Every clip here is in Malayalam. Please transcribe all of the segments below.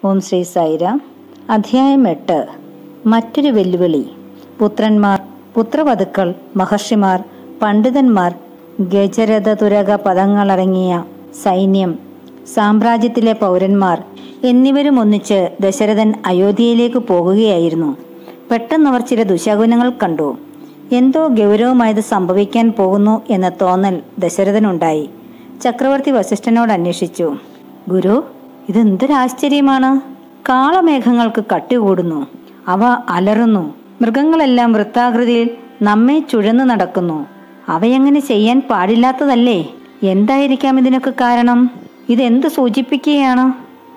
ഓം ശ്രീ സായിരാം അധ്യായം എട്ട് മറ്റൊരു വെല്ലുവിളി പുത്രന്മാർ പുത്രവധുക്കൾ മഹർഷിമാർ പണ്ഡിതന്മാർ ഗജരഥ തുരക പദങ്ങളടങ്ങിയ സൈന്യം സാമ്രാജ്യത്തിലെ പൗരന്മാർ എന്നിവരും ഒന്നിച്ച് ദശരഥൻ അയോധ്യയിലേക്ക് പോകുകയായിരുന്നു പെട്ടെന്നവർ ചില ദുശകുനങ്ങൾ കണ്ടു എന്തോ ഗൗരവമായത് സംഭവിക്കാൻ പോകുന്നു എന്ന തോന്നൽ ദശരഥനുണ്ടായി ചക്രവർത്തി വസിഷ്ഠനോട് അന്വേഷിച്ചു ഗുരു ഇതെന്തൊരാശ്ചര്യമാണ് കാളമേഘങ്ങൾക്ക് കട്ടികൂടുന്നു അവ അലറുന്നു മൃഗങ്ങളെല്ലാം വൃത്താകൃതിയിൽ നമ്മെ ചുഴന്നു നടക്കുന്നു അവയങ്ങനെ ചെയ്യാൻ പാടില്ലാത്തതല്ലേ എന്തായിരിക്കാം ഇതിനൊക്കെ കാരണം ഇതെന്ത് സൂചിപ്പിക്കുകയാണ്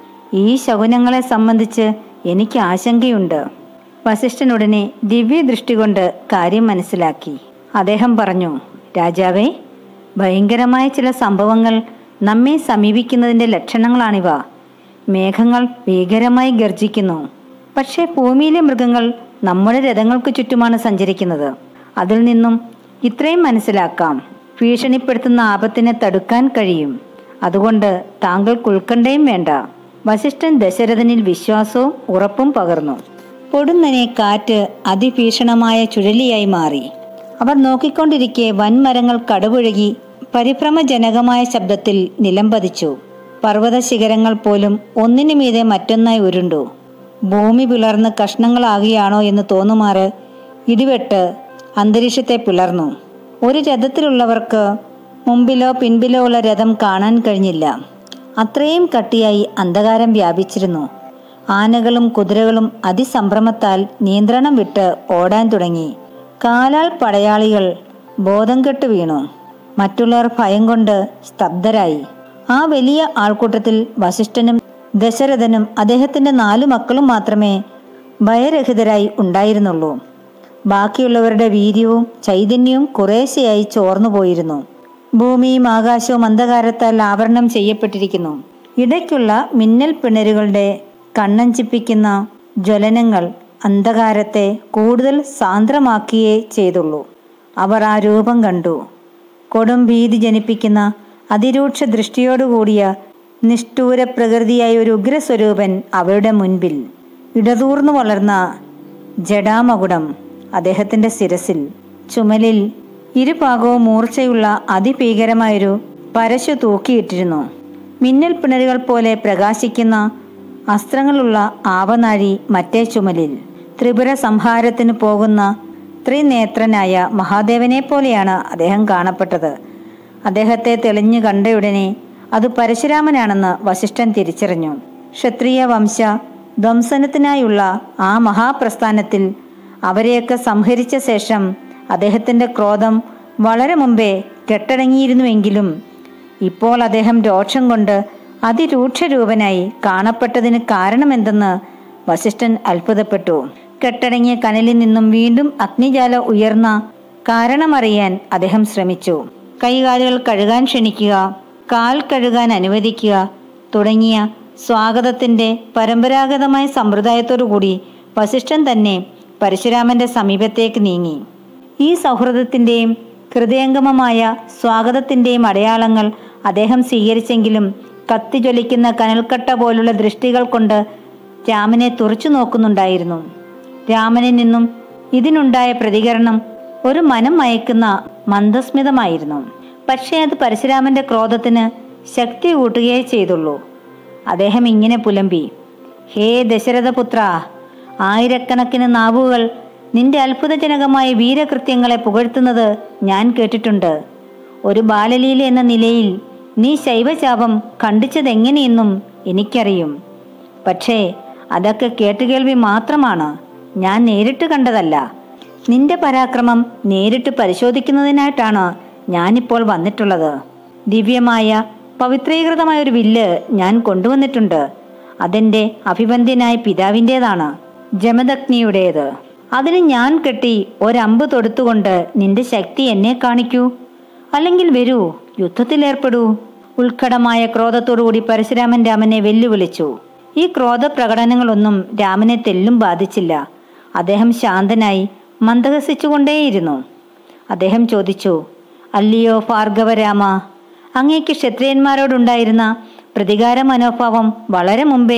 ഈ ശകുനങ്ങളെ സംബന്ധിച്ച് എനിക്ക് ആശങ്കയുണ്ട് വസിഷ്ഠനുടനെ ദിവ്യദൃഷ്ടി കൊണ്ട് കാര്യം മനസ്സിലാക്കി അദ്ദേഹം പറഞ്ഞു രാജാവേ ഭയങ്കരമായ ചില സംഭവങ്ങൾ നമ്മെ സമീപിക്കുന്നതിന്റെ ലക്ഷണങ്ങളാണിവ മേഘങ്ങൾ ഭീകരമായി ഗർജിക്കുന്നു പക്ഷേ ഭൂമിയിലെ മൃഗങ്ങൾ നമ്മുടെ രഥങ്ങൾക്ക് ചുറ്റുമാണ് സഞ്ചരിക്കുന്നത് അതിൽ നിന്നും ഇത്രയും മനസ്സിലാക്കാം ഭീഷണിപ്പെടുത്തുന്ന ആപത്തിനെ തടുക്കാൻ കഴിയും അതുകൊണ്ട് താങ്കൾക്ക് ഉൾക്കണ്ടയും വേണ്ട വസിഷ്ഠൻ ദശരഥനിൽ വിശ്വാസവും ഉറപ്പും പകർന്നു പൊടുന്നനെ കാറ്റ് അതിഭീഷണമായ ചുഴലിയായി മാറി അവർ നോക്കിക്കൊണ്ടിരിക്കെ വൻമരങ്ങൾ കടപുഴകി പരിഭ്രമജനകമായ ശബ്ദത്തിൽ നിലംപതിച്ചു പർവ്വത ശിഖരങ്ങൾ പോലും ഒന്നിനു മീതെ മറ്റൊന്നായി ഉരുണ്ടു ഭൂമി പിളർന്ന് കഷ്ണങ്ങളാകുകയാണോ എന്ന് തോന്നുമാറ് ഇടിവെട്ട് അന്തരീക്ഷത്തെ പിളർന്നു ഒരു രഥത്തിലുള്ളവർക്ക് മുമ്പിലോ പിൻപിലോ ഉള്ള രഥം കാണാൻ കഴിഞ്ഞില്ല അത്രയും കട്ടിയായി അന്ധകാരം വ്യാപിച്ചിരുന്നു ആനകളും കുതിരകളും അതിസംഭ്രമത്താൽ നിയന്ത്രണം വിട്ട് ഓടാൻ തുടങ്ങി കാലാൽ പടയാളികൾ ബോധം കെട്ട് വീണു മറ്റുള്ളവർ ഭയം കൊണ്ട് സ്തബ്ധരായി ആ വലിയ ആൾക്കൂട്ടത്തിൽ വസിഷ്ഠനും ദശരഥനും അദ്ദേഹത്തിന്റെ നാലു മക്കളും മാത്രമേ ഭയരഹിതരായി ഉണ്ടായിരുന്നുള്ളൂ ബാക്കിയുള്ളവരുടെ വീര്യവും ചൈതന്യവും കുറേശ്ശെയായി ചോർന്നു പോയിരുന്നു ഭൂമിയും ആകാശവും അന്ധകാരത്താൽ ആവരണം ചെയ്യപ്പെട്ടിരിക്കുന്നു ഇടയ്ക്കുള്ള മിന്നൽ പിണരുകളുടെ കണ്ണഞ്ചിപ്പിക്കുന്ന ജ്വലനങ്ങൾ അന്ധകാരത്തെ കൂടുതൽ സാന്ദ്രമാക്കിയേ ചെയ്തുള്ളൂ അവർ ആ രൂപം കണ്ടു കൊടും ഭീതി ജനിപ്പിക്കുന്ന അതിരൂക്ഷ ദൃഷ്ടിയോടുകൂടിയ നിഷ്ഠൂര പ്രകൃതിയായ ഒരു ഉഗ്രസ്വരൂപൻ അവരുടെ മുൻപിൽ ഇടതൂർന്നു വളർന്ന ജഡാമകുടം അദ്ദേഹത്തിന്റെ ശിരസിൽ ചുമലിൽ ഇരുഭാഗവും മൂർച്ചയുള്ള അതിഭീകരമായൊരു പരശു തൂക്കിയിട്ടിരുന്നു മിന്നൽ പിണരുകൾ പോലെ പ്രകാശിക്കുന്ന അസ്ത്രങ്ങളുള്ള ആവനാഴി മറ്റേ ചുമലിൽ ത്രിപുര സംഹാരത്തിന് പോകുന്ന ത്രിനേത്രനായ മഹാദേവനെ പോലെയാണ് അദ്ദേഹം കാണപ്പെട്ടത് അദ്ദേഹത്തെ തെളിഞ്ഞു കണ്ടയുടനെ അത് പരശുരാമനാണെന്ന് വസിഷ്ഠൻ തിരിച്ചറിഞ്ഞു ക്ഷത്രിയ വംശ ധ്വംസനത്തിനായുള്ള ആ മഹാപ്രസ്ഥാനത്തിൽ അവരെയൊക്കെ സംഹരിച്ച ശേഷം അദ്ദേഹത്തിന്റെ ക്രോധം വളരെ മുമ്പേ കെട്ടടങ്ങിയിരുന്നുവെങ്കിലും ഇപ്പോൾ അദ്ദേഹം രോക്ഷം കൊണ്ട് അതിരൂക്ഷരൂപനായി കാണപ്പെട്ടതിന് കാരണമെന്തെന്ന് വസിഷ്ഠൻ അത്ഭുതപ്പെട്ടു കെട്ടടങ്ങിയ കനലിൽ നിന്നും വീണ്ടും അഗ്നിജാല ഉയർന്ന കാരണമറിയാൻ അദ്ദേഹം ശ്രമിച്ചു കൈകാലുകൾ കഴുകാൻ ക്ഷണിക്കുക കാൽ കഴുകാൻ അനുവദിക്കുക തുടങ്ങിയ സ്വാഗതത്തിന്റെ പരമ്പരാഗതമായ സമ്പ്രദായത്തോടുകൂടി വസിഷ്ഠൻ തന്നെ പരശുരാമന്റെ സമീപത്തേക്ക് നീങ്ങി ഈ സൗഹൃദത്തിന്റെയും ഹൃദയംഗമമായ സ്വാഗതത്തിന്റെയും അടയാളങ്ങൾ അദ്ദേഹം സ്വീകരിച്ചെങ്കിലും കത്തിജ്വലിക്കുന്ന കനൽക്കട്ട പോലുള്ള ദൃഷ്ടികൾ കൊണ്ട് രാമനെ തുറച്ചു നോക്കുന്നുണ്ടായിരുന്നു രാമനിൽ നിന്നും ഇതിനുണ്ടായ പ്രതികരണം ഒരു മനം മയക്കുന്ന മന്ദസ്മിതമായിരുന്നു പക്ഷേ അത് പരശുരാമന്റെ ക്രോധത്തിന് ശക്തി കൂട്ടുകയേ ചെയ്തുള്ളൂ അദ്ദേഹം ഇങ്ങനെ പുലമ്പി ഹേ ദശരഥപുത്ര ആയിരക്കണക്കിന് നാവുകൾ നിന്റെ അത്ഭുതജനകമായ വീരകൃത്യങ്ങളെ പുകഴ്ത്തുന്നത് ഞാൻ കേട്ടിട്ടുണ്ട് ഒരു ബാലലീല എന്ന നിലയിൽ നീ ശൈവചാപം ഖണ്ഡിച്ചതെങ്ങനെയെന്നും എനിക്കറിയും പക്ഷേ അതൊക്കെ കേട്ടുകേൾവി മാത്രമാണ് ഞാൻ നേരിട്ട് കണ്ടതല്ല നിന്റെ പരാക്രമം നേരിട്ട് പരിശോധിക്കുന്നതിനായിട്ടാണ് ഞാനിപ്പോൾ വന്നിട്ടുള്ളത് ദിവ്യമായ പവിത്രീകൃതമായ ഒരു വില്ല് ഞാൻ കൊണ്ടുവന്നിട്ടുണ്ട് അതെന്റെ അഭിവന്ദ്യനായ പിതാവിൻ്റെതാണ് ജമദഗ്നിയുടേത് അതിന് ഞാൻ കെട്ടി ഒരമ്പ് തൊടുത്തുകൊണ്ട് നിന്റെ ശക്തി എന്നെ കാണിക്കൂ അല്ലെങ്കിൽ വരൂ യുദ്ധത്തിലേർപ്പെടൂ ഉത്കടമായ ക്രോധത്തോടുകൂടി പരശുരാമൻ രാമനെ വെല്ലുവിളിച്ചു ഈ ക്രോധ പ്രകടനങ്ങളൊന്നും രാമനെ തെല്ലും ബാധിച്ചില്ല അദ്ദേഹം ശാന്തനായി മന്ദഹസിച്ചുകൊണ്ടേയിരുന്നു അദ്ദേഹം ചോദിച്ചു അല്ലയോ ഭാർഗവരാമ അങ്ങേക്ക് ക്ഷത്രിയന്മാരോടുണ്ടായിരുന്ന പ്രതികാര മനോഭാവം വളരെ മുമ്പേ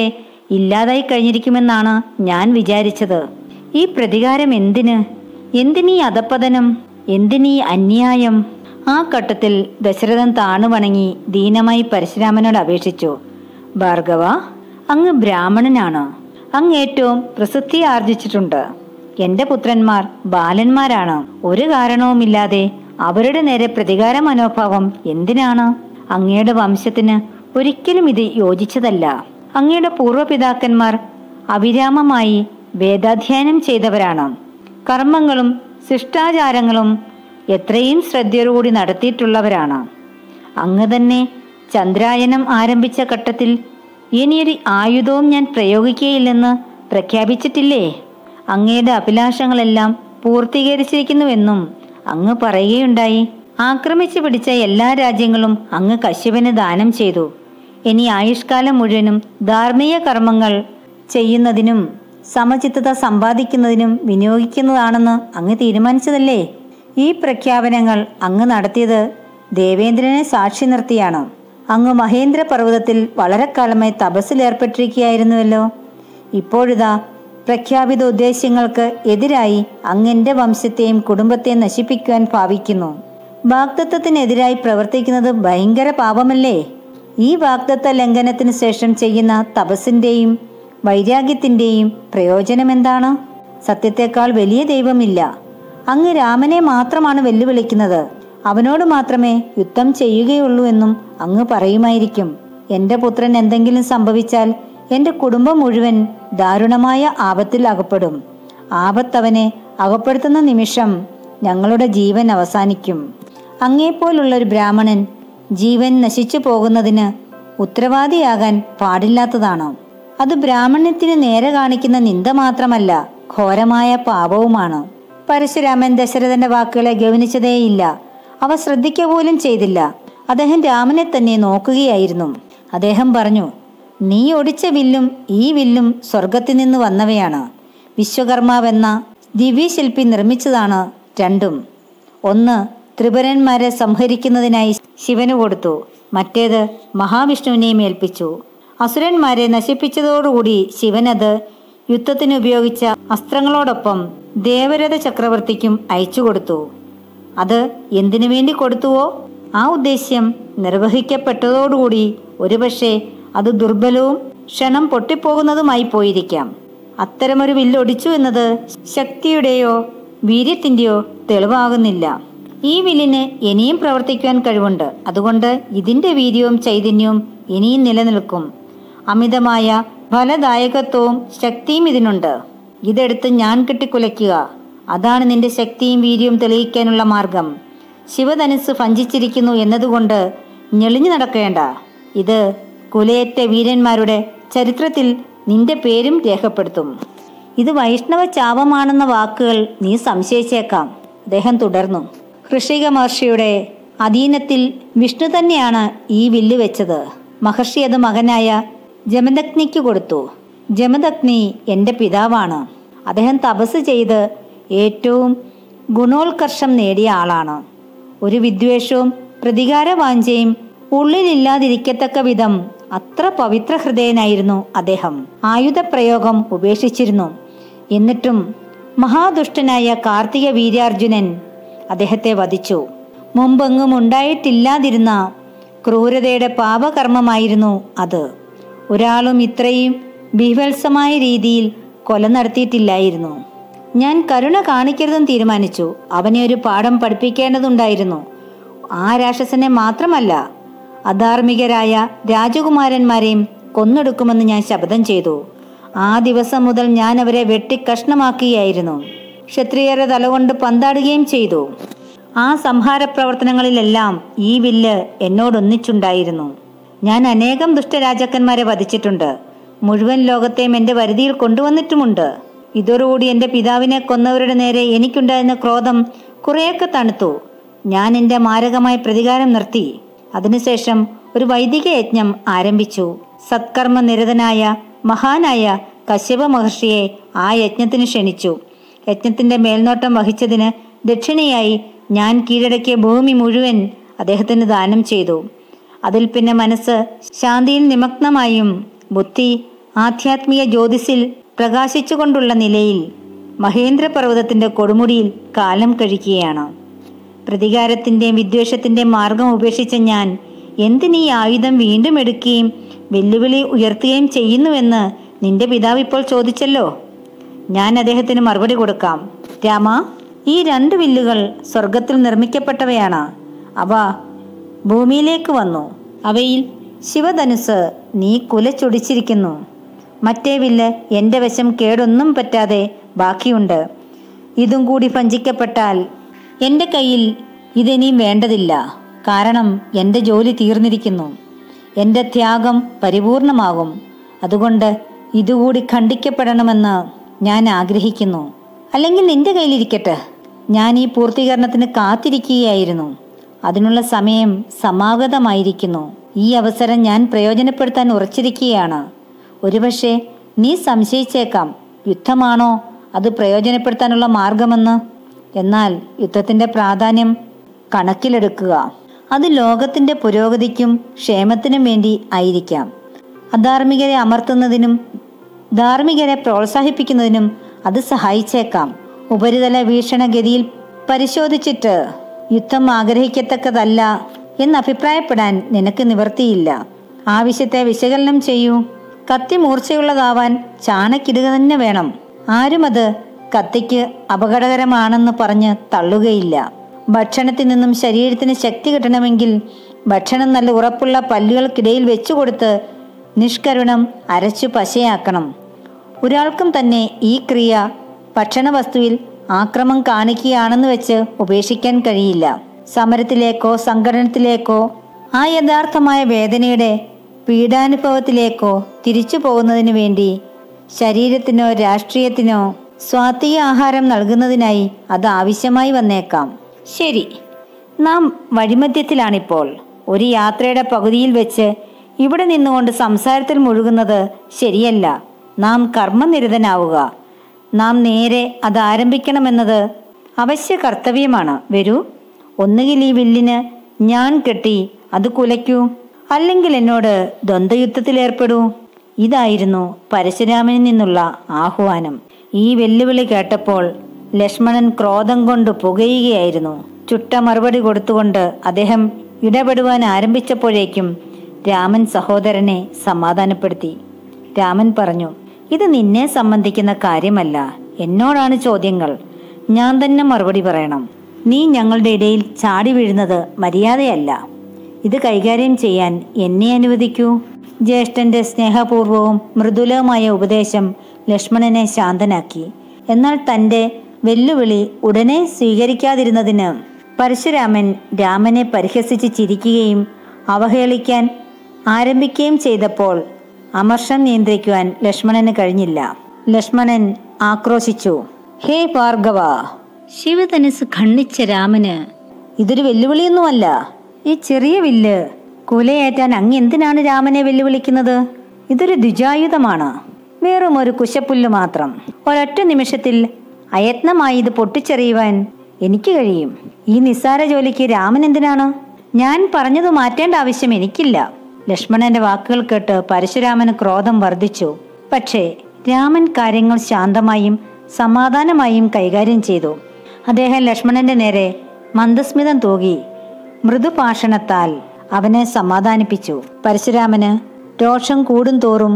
ഇല്ലാതായി കഴിഞ്ഞിരിക്കുമെന്നാണ് ഞാൻ വിചാരിച്ചത് ഈ പ്രതികാരം എന്തിന് എന്തിനീ അധപ്പതനം എന്തിനീ അന്യായം ആ ഘട്ടത്തിൽ ദശരഥൻ താണു വണങ്ങി ദീനമായി പരശുരാമനോട് അപേക്ഷിച്ചു ഭാർഗവ അങ്ങ് ബ്രാഹ്മണനാണ് അങ്ങ് ഏറ്റവും പ്രസിദ്ധി ആർജിച്ചിട്ടുണ്ട് എന്റെ പുത്രന്മാർ ബാലന്മാരാണ് ഒരു കാരണവുമില്ലാതെ അവരുടെ നേരെ പ്രതികാര മനോഭാവം എന്തിനാണ് അങ്ങയുടെ വംശത്തിന് ഒരിക്കലും ഇത് യോജിച്ചതല്ല അങ്ങയുടെ പൂർവ്വപിതാക്കന്മാർ അവിരാമമായി വേദാധ്യയനം ചെയ്തവരാണ് കർമ്മങ്ങളും ശിഷ്ടാചാരങ്ങളും എത്രയും ശ്രദ്ധയോടുകൂടി നടത്തിയിട്ടുള്ളവരാണ് അങ്ങ് തന്നെ ചന്ദ്രായനം ആരംഭിച്ച ഘട്ടത്തിൽ ഇനിയൊരു ആയുധവും ഞാൻ പ്രയോഗിക്കുകയില്ലെന്ന് പ്രഖ്യാപിച്ചിട്ടില്ലേ അങ്ങയുടെ അഭിലാഷങ്ങളെല്ലാം പൂർത്തീകരിച്ചിരിക്കുന്നുവെന്നും അങ്ങ് പറയുകയുണ്ടായി ആക്രമിച്ചു പിടിച്ച എല്ലാ രാജ്യങ്ങളും അങ്ങ് കശ്യപന് ദാനം ചെയ്തു ഇനി ആയുഷ്കാലം മുഴുവനും ധാർമ്മിക കർമ്മങ്ങൾ ചെയ്യുന്നതിനും സമചിത്തത സമ്പാദിക്കുന്നതിനും വിനിയോഗിക്കുന്നതാണെന്ന് അങ്ങ് തീരുമാനിച്ചതല്ലേ ഈ പ്രഖ്യാപനങ്ങൾ അങ്ങ് നടത്തിയത് ദേവേന്ദ്രനെ സാക്ഷി നിർത്തിയാണ് അങ്ങ് മഹേന്ദ്ര പർവ്വതത്തിൽ വളരെ കാലമായി തപസ്സിലേർപ്പെട്ടിരിക്കുകയായിരുന്നുവല്ലോ ഇപ്പോഴിതാ പ്രഖ്യാപിത ഉദ്ദേശ്യങ്ങൾക്ക് എതിരായി അങ്ങെന്റെ വംശത്തെയും കുടുംബത്തെയും നശിപ്പിക്കുവാൻ ഭാവിക്കുന്നു വാഗ്ദത്വത്തിനെതിരായി പ്രവർത്തിക്കുന്നത് ഭയങ്കര പാപമല്ലേ ഈ വാഗ്ദത്ത ലംഘനത്തിന് ശേഷം ചെയ്യുന്ന തപസ്സിന്റെയും വൈരാഗ്യത്തിന്റെയും പ്രയോജനം എന്താണ് സത്യത്തെക്കാൾ വലിയ ദൈവമില്ല അങ്ങ് രാമനെ മാത്രമാണ് വെല്ലുവിളിക്കുന്നത് അവനോട് മാത്രമേ യുദ്ധം ചെയ്യുകയുള്ളൂ എന്നും അങ്ങ് പറയുമായിരിക്കും എന്റെ പുത്രൻ എന്തെങ്കിലും സംഭവിച്ചാൽ എന്റെ കുടുംബം മുഴുവൻ ദാരുണമായ ആപത്തിൽ അകപ്പെടും ആപത്തവനെ അകപ്പെടുത്തുന്ന നിമിഷം ഞങ്ങളുടെ ജീവൻ അവസാനിക്കും അങ്ങേപ്പോലുള്ള ഒരു ബ്രാഹ്മണൻ ജീവൻ നശിച്ചു പോകുന്നതിന് ഉത്തരവാദിയാകാൻ പാടില്ലാത്തതാണ് അത് ബ്രാഹ്മണ്യത്തിന് നേരെ കാണിക്കുന്ന നിന്ദ മാത്രമല്ല ഘോരമായ പാപവുമാണ് പരശുരാമൻ ദശരഥന്റെ വാക്കുകളെ ഗവനിച്ചതേയില്ല അവ ശ്രദ്ധിക്കുക പോലും ചെയ്തില്ല അദ്ദേഹം രാമനെ തന്നെ നോക്കുകയായിരുന്നു അദ്ദേഹം പറഞ്ഞു നീ ഒടിച്ച വില്ലും ഈ വില്ലും സ്വർഗത്തിൽ നിന്ന് വന്നവയാണ് വിശ്വകർമാവെന്ന ദിവ്യശില്പി നിർമ്മിച്ചതാണ് രണ്ടും ഒന്ന് ത്രിപുരന്മാരെ സംഹരിക്കുന്നതിനായി ശിവന് കൊടുത്തു മറ്റേത് മഹാവിഷ്ണുവിനെയും ഏൽപ്പിച്ചു അസുരന്മാരെ നശിപ്പിച്ചതോടുകൂടി ശിവനത് യുദ്ധത്തിന് ഉപയോഗിച്ച അസ്ത്രങ്ങളോടൊപ്പം ദേവരഥ ചക്രവർത്തിക്കും അയച്ചു കൊടുത്തു അത് എന്തിനു വേണ്ടി കൊടുത്തുവോ ആ ഉദ്ദേശ്യം നിർവഹിക്കപ്പെട്ടതോടുകൂടി ഒരുപക്ഷെ അത് ദുർബലവും ക്ഷണം പൊട്ടിപ്പോകുന്നതുമായി പോയിരിക്കാം അത്തരമൊരു വില്ലൊടിച്ചു എന്നത് ശക്തിയുടെയോ വീര്യത്തിന്റെയോ തെളിവാകുന്നില്ല ഈ വില്ലിന് ഇനിയും പ്രവർത്തിക്കുവാൻ കഴിവുണ്ട് അതുകൊണ്ട് ഇതിന്റെ വീര്യവും ചൈതന്യവും ഇനിയും നിലനിൽക്കും അമിതമായ ഫലദായകത്വവും ശക്തിയും ഇതിനുണ്ട് ഇതെടുത്ത് ഞാൻ കെട്ടിക്കുലയ്ക്കുക അതാണ് നിന്റെ ശക്തിയും വീര്യവും തെളിയിക്കാനുള്ള മാർഗം ശിവധനുസ് ഭഞ്ചിച്ചിരിക്കുന്നു എന്നതുകൊണ്ട് ഞെളിഞ്ഞു നടക്കേണ്ട ഇത് കുലയേറ്റ വീരന്മാരുടെ ചരിത്രത്തിൽ നിന്റെ പേരും രേഖപ്പെടുത്തും ഇത് വൈഷ്ണവ ചാപമാണെന്ന വാക്കുകൾ നീ സംശയിച്ചേക്കാം അദ്ദേഹം തുടർന്നു ഋഷിക മഹർഷിയുടെ അധീനത്തിൽ വിഷ്ണു തന്നെയാണ് ഈ വില്ല് വെച്ചത് മഹർഷി അത് മകനായ ജമദഗ്നിക്ക് കൊടുത്തു ജമദഗ്നി എൻ്റെ പിതാവാണ് അദ്ദേഹം തപസ് ചെയ്ത് ഏറ്റവും ഗുണോത്കർഷം നേടിയ ആളാണ് ഒരു വിദ്വേഷവും പ്രതികാരവാഞ്ചയും ഉള്ളിലില്ലാതിരിക്കത്തക്ക വിധം അത്ര പവിത്ര ഹൃദയനായിരുന്നു അദ്ദേഹം ആയുധപ്രയോഗം ഉപേക്ഷിച്ചിരുന്നു എന്നിട്ടും മഹാദുഷ്ടനായ കാർത്തിക വീര്യാർജുനൻ അദ്ദേഹത്തെ വധിച്ചു മുമ്പെങ്ങും ഉണ്ടായിട്ടില്ലാതിരുന്ന ക്രൂരതയുടെ പാപകർമ്മമായിരുന്നു അത് ഒരാളും ഇത്രയും ബീഭത്സമായ രീതിയിൽ കൊല നടത്തിയിട്ടില്ലായിരുന്നു ഞാൻ കരുണ കാണിക്കരുതെന്ന് തീരുമാനിച്ചു അവനെ ഒരു പാഠം പഠിപ്പിക്കേണ്ടതുണ്ടായിരുന്നു ആ രാക്ഷസനെ മാത്രമല്ല അധാർമികരായ രാജകുമാരന്മാരെയും കൊന്നൊടുക്കുമെന്ന് ഞാൻ ശപഥം ചെയ്തു ആ ദിവസം മുതൽ ഞാൻ അവരെ വെട്ടിക്കഷ്ണമാക്കുകയായിരുന്നു ക്ഷത്രിയരെ തലകൊണ്ട് പന്താടുകയും ചെയ്തു ആ സംഹാര പ്രവർത്തനങ്ങളിലെല്ലാം ഈ വില്ല് എന്നോടൊന്നിച്ചുണ്ടായിരുന്നു ഞാൻ അനേകം ദുഷ്ടരാജാക്കന്മാരെ വധിച്ചിട്ടുണ്ട് മുഴുവൻ ലോകത്തെയും എൻ്റെ വരുതിയിൽ കൊണ്ടുവന്നിട്ടുമുണ്ട് ഇതോടുകൂടി എൻ്റെ പിതാവിനെ കൊന്നവരുടെ നേരെ എനിക്കുണ്ടായിരുന്ന ക്രോധം കുറേയൊക്കെ തണുത്തു ഞാൻ എൻ്റെ മാരകമായ പ്രതികാരം നിർത്തി അതിനുശേഷം ഒരു വൈദിക യജ്ഞം ആരംഭിച്ചു സത്കർമ്മ നിരതനായ മഹാനായ കശ്യപ മഹർഷിയെ ആ യജ്ഞത്തിന് ക്ഷണിച്ചു യജ്ഞത്തിന്റെ മേൽനോട്ടം വഹിച്ചതിന് ദക്ഷിണയായി ഞാൻ കീഴടക്കിയ ഭൂമി മുഴുവൻ അദ്ദേഹത്തിന് ദാനം ചെയ്തു അതിൽ പിന്നെ മനസ്സ് ശാന്തിയിൽ നിമഗ്നമായും ബുദ്ധി ആധ്യാത്മിക ജ്യോതിസിൽ പ്രകാശിച്ചുകൊണ്ടുള്ള നിലയിൽ മഹേന്ദ്രപർവ്വതത്തിന്റെ കൊടുമുടിയിൽ കാലം കഴിക്കുകയാണ് പ്രതികാരത്തിന്റെയും വിദ്വേഷത്തിന്റെയും മാർഗം ഉപേക്ഷിച്ച ഞാൻ എന്തിനീ ആയുധം വീണ്ടും എടുക്കുകയും വെല്ലുവിളി ഉയർത്തുകയും ചെയ്യുന്നുവെന്ന് നിന്റെ പിതാവ് ഇപ്പോൾ ചോദിച്ചല്ലോ ഞാൻ അദ്ദേഹത്തിന് മറുപടി കൊടുക്കാം രാമ ഈ രണ്ട് വില്ലുകൾ സ്വർഗത്തിൽ നിർമ്മിക്കപ്പെട്ടവയാണ് അവ ഭൂമിയിലേക്ക് വന്നു അവയിൽ ശിവധനുസ് നീ കുലച്ചൊടിച്ചിരിക്കുന്നു മറ്റേ വില്ല് എൻ്റെ വശം കേടൊന്നും പറ്റാതെ ബാക്കിയുണ്ട് ഇതും കൂടി ഭഞ്ചിക്കപ്പെട്ടാൽ എൻ്റെ കയ്യിൽ ഇതിനിയും വേണ്ടതില്ല കാരണം എൻ്റെ ജോലി തീർന്നിരിക്കുന്നു എൻ്റെ ത്യാഗം പരിപൂർണമാകും അതുകൊണ്ട് ഇതുകൂടി ಖಂಡಿക്കപ്പെടണമെന്ന് ഞാൻ ആഗ്രഹിക്കുന്നു അല്ലെങ്കിൽ നിന്റെ കയ്യിലിരിക്കട്ടെ ഞാൻ ഈ പൂർത്തീകരണത്തിന് കാത്തിരിക്കുകയായിരുന്നു അതിനുള്ള സമയം സമാഗതമായിരിക്കുന്നു ഈ അവസരം ഞാൻ പ്രയോജനപ്പെടുത്താൻ ഉറച്ചിരിക്കുകയാണ് ഒരുപക്ഷെ നീ സംശയിച്ചേക്കാം യുദ്ധമാണോ അത് പ്രയോജനപ്പെടുത്താനുള്ള മാർഗമെന്ന് എന്നാൽ യുദ്ധത്തിന്റെ പ്രാധാന്യം കണക്കിലെടുക്കുക അത് ലോകത്തിന്റെ പുരോഗതിക്കും ക്ഷേമത്തിനും വേണ്ടി ആയിരിക്കാം അധാർമികരെ അമർത്തുന്നതിനും ധാർമ്മികരെ പ്രോത്സാഹിപ്പിക്കുന്നതിനും അത് സഹായിച്ചേക്കാം ഉപരിതല വീക്ഷണഗതിയിൽ പരിശോധിച്ചിട്ട് യുദ്ധം ആഗ്രഹിക്കത്തക്കതല്ല എന്ന് അഭിപ്രായപ്പെടാൻ നിനക്ക് നിവർത്തിയില്ല ആവശ്യത്തെ വിശകലനം ചെയ്യൂ കത്തി മൂർച്ചയുള്ളതാവാൻ ചാണക്കിടുക തന്നെ വേണം ആരും അത് കത്തിക്ക് അപകടകരമാണെന്ന് പറഞ്ഞ് തള്ളുകയില്ല ഭക്ഷണത്തിൽ നിന്നും ശരീരത്തിന് ശക്തി കിട്ടണമെങ്കിൽ ഭക്ഷണം നല്ല ഉറപ്പുള്ള പല്ലുകൾക്കിടയിൽ വെച്ചുകൊടുത്ത് നിഷ്കരുണം അരച്ചു പശയാക്കണം ഒരാൾക്കും തന്നെ ഈ ക്രിയ ഭക്ഷണവസ്തുവിൽ ആക്രമം കാണിക്കുകയാണെന്ന് വെച്ച് ഉപേക്ഷിക്കാൻ കഴിയില്ല സമരത്തിലേക്കോ സംഘടനത്തിലേക്കോ ആ യഥാർത്ഥമായ വേദനയുടെ പീഡാനുഭവത്തിലേക്കോ തിരിച്ചു പോകുന്നതിനു വേണ്ടി ശരീരത്തിനോ രാഷ്ട്രീയത്തിനോ സ്വാത്വിക ആഹാരം നൽകുന്നതിനായി അത് ആവശ്യമായി വന്നേക്കാം ശരി നാം വഴിമധ്യത്തിലാണിപ്പോൾ ഒരു യാത്രയുടെ പകുതിയിൽ വെച്ച് ഇവിടെ നിന്നുകൊണ്ട് സംസാരത്തിൽ മുഴുകുന്നത് ശരിയല്ല നാം കർമ്മനിരതനാവുക നാം നേരെ അത് ആരംഭിക്കണമെന്നത് അവശ്യ കർത്തവ്യമാണ് വരൂ ഒന്നുകിൽ ഈ വില്ലിന് ഞാൻ കെട്ടി അത് കുലയ്ക്കൂ അല്ലെങ്കിൽ എന്നോട് ദ്വന്ദ്വയുദ്ധത്തിലേർപ്പെടൂ ഇതായിരുന്നു പരശുരാമനിൽ നിന്നുള്ള ആഹ്വാനം ഈ വെല്ലുവിളി കേട്ടപ്പോൾ ലക്ഷ്മണൻ ക്രോധം കൊണ്ട് പുകയുകയായിരുന്നു ചുട്ട മറുപടി കൊടുത്തുകൊണ്ട് അദ്ദേഹം ഇടപെടുവാൻ ആരംഭിച്ചപ്പോഴേക്കും രാമൻ സഹോദരനെ സമാധാനപ്പെടുത്തി രാമൻ പറഞ്ഞു ഇത് നിന്നെ സംബന്ധിക്കുന്ന കാര്യമല്ല എന്നോടാണ് ചോദ്യങ്ങൾ ഞാൻ തന്നെ മറുപടി പറയണം നീ ഞങ്ങളുടെ ഇടയിൽ ചാടി വീഴുന്നത് മര്യാദയല്ല ഇത് കൈകാര്യം ചെയ്യാൻ എന്നെ അനുവദിക്കൂ ജ്യേഷ്ഠന്റെ സ്നേഹപൂർവവും മൃദുലവുമായ ഉപദേശം ലക്ഷ്മണനെ ശാന്തനാക്കി എന്നാൽ തന്റെ വെല്ലുവിളി ഉടനെ സ്വീകരിക്കാതിരുന്നതിന് പരശുരാമൻ രാമനെ പരിഹസിച്ച് ചിരിക്കുകയും അവഹേളിക്കാൻ ആരംഭിക്കുകയും ചെയ്തപ്പോൾ അമർഷം നിയന്ത്രിക്കുവാൻ ലക്ഷ്മണന് കഴിഞ്ഞില്ല ലക്ഷ്മണൻ ആക്രോശിച്ചു ഹേ ഭാർഗവ ശിവധനുസ് ഖണ്ഡിച്ച രാമന് ഇതൊരു വെല്ലുവിളിയൊന്നുമല്ല ഈ ചെറിയ വില്ല് കുലയേറ്റാൻ അങ്ങ് എന്തിനാണ് രാമനെ വെല്ലുവിളിക്കുന്നത് ഇതൊരു ദ്വിജായുധമാണ് വെറും ഒരു കുശപ്പുല്ല് മാത്രം ഒരൊറ്റ നിമിഷത്തിൽ അയത്നമായി ഇത് പൊട്ടിച്ചെറിയുവാൻ എനിക്ക് കഴിയും ഈ നിസ്സാര ജോലിക്ക് രാമൻ എന്തിനാണ് ഞാൻ പറഞ്ഞത് മാറ്റേണ്ട ആവശ്യം എനിക്കില്ല ലക്ഷ്മണന്റെ വാക്കുകൾ കേട്ട് പരശുരാമന് ക്രോധം വർദ്ധിച്ചു പക്ഷേ രാമൻ കാര്യങ്ങൾ ശാന്തമായും സമാധാനമായും കൈകാര്യം ചെയ്തു അദ്ദേഹം ലക്ഷ്മണന്റെ നേരെ മന്ദസ്മിതം തൂകി മൃദുഭാഷണത്താൽ അവനെ സമാധാനിപ്പിച്ചു പരശുരാമന് രോഷം കൂടും തോറും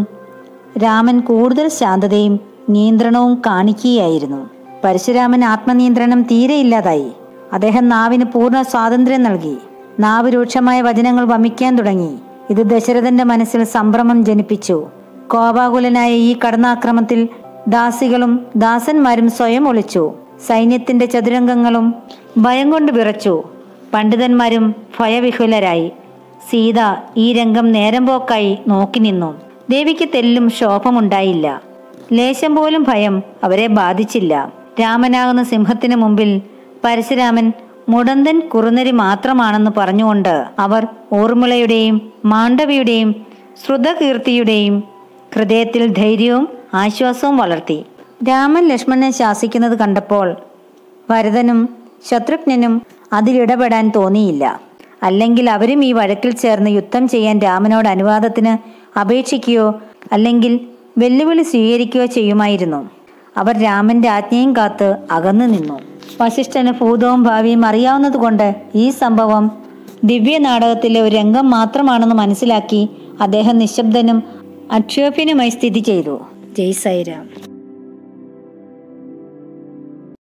രാമൻ കൂടുതൽ ശാന്തതയും നിയന്ത്രണവും കാണിക്കുകയായിരുന്നു പരശുരാമൻ ആത്മനിയന്ത്രണം തീരെയില്ലാതായി അദ്ദേഹം നാവിന് പൂർണ്ണ സ്വാതന്ത്ര്യം നൽകി നാവ് രൂക്ഷമായ വചനങ്ങൾ വമിക്കാൻ തുടങ്ങി ഇത് ദശരഥന്റെ മനസ്സിൽ സംഭ്രമം ജനിപ്പിച്ചു കോപാകുലനായ ഈ കടന്നാക്രമത്തിൽ ദാസികളും ദാസന്മാരും സ്വയം ഒളിച്ചു സൈന്യത്തിന്റെ ചതുരംഗങ്ങളും ഭയം കൊണ്ട് വിറച്ചു പണ്ഡിതന്മാരും ഭയവിഹുലരായി സീത ഈ രംഗം നേരം പോക്കായി നോക്കി നിന്നു ദേവിക്ക് തെല്ലും ശോഭമുണ്ടായില്ല ലേശം പോലും ഭയം അവരെ ബാധിച്ചില്ല രാമനാകുന്ന സിംഹത്തിന് മുമ്പിൽ പരശുരാമൻ മുടന്തൻ കുറുനരി മാത്രമാണെന്ന് പറഞ്ഞുകൊണ്ട് അവർ ഊർമിളയുടെയും മാണ്ഡവിയുടെയും ശ്രുതകീർത്തിയുടെയും ഹൃദയത്തിൽ ധൈര്യവും ആശ്വാസവും വളർത്തി രാമൻ ലക്ഷ്മണനെ ശാസിക്കുന്നത് കണ്ടപ്പോൾ ഭരതനും ശത്രുഘ്നനും അതിലിടപെടാൻ തോന്നിയില്ല അല്ലെങ്കിൽ അവരും ഈ വഴക്കിൽ ചേർന്ന് യുദ്ധം ചെയ്യാൻ രാമനോട് അനുവാദത്തിന് അപേക്ഷിക്കുകയോ അല്ലെങ്കിൽ വെല്ലുവിളി സ്വീകരിക്കുകയോ ചെയ്യുമായിരുന്നു അവർ രാമന്റെ ആജ്ഞയും കാത്ത് അകന്നു നിന്നു വശിഷ്ഠന് ഭൂതവും ഭാവിയും അറിയാവുന്നതുകൊണ്ട് ഈ സംഭവം ദിവ്യ നാടകത്തിലെ ഒരു രംഗം മാത്രമാണെന്ന് മനസ്സിലാക്കി അദ്ദേഹം നിശബ്ദനും അക്ഷോഭ്യനുമായി സ്ഥിതി ചെയ്തു ജയ് സൈറാം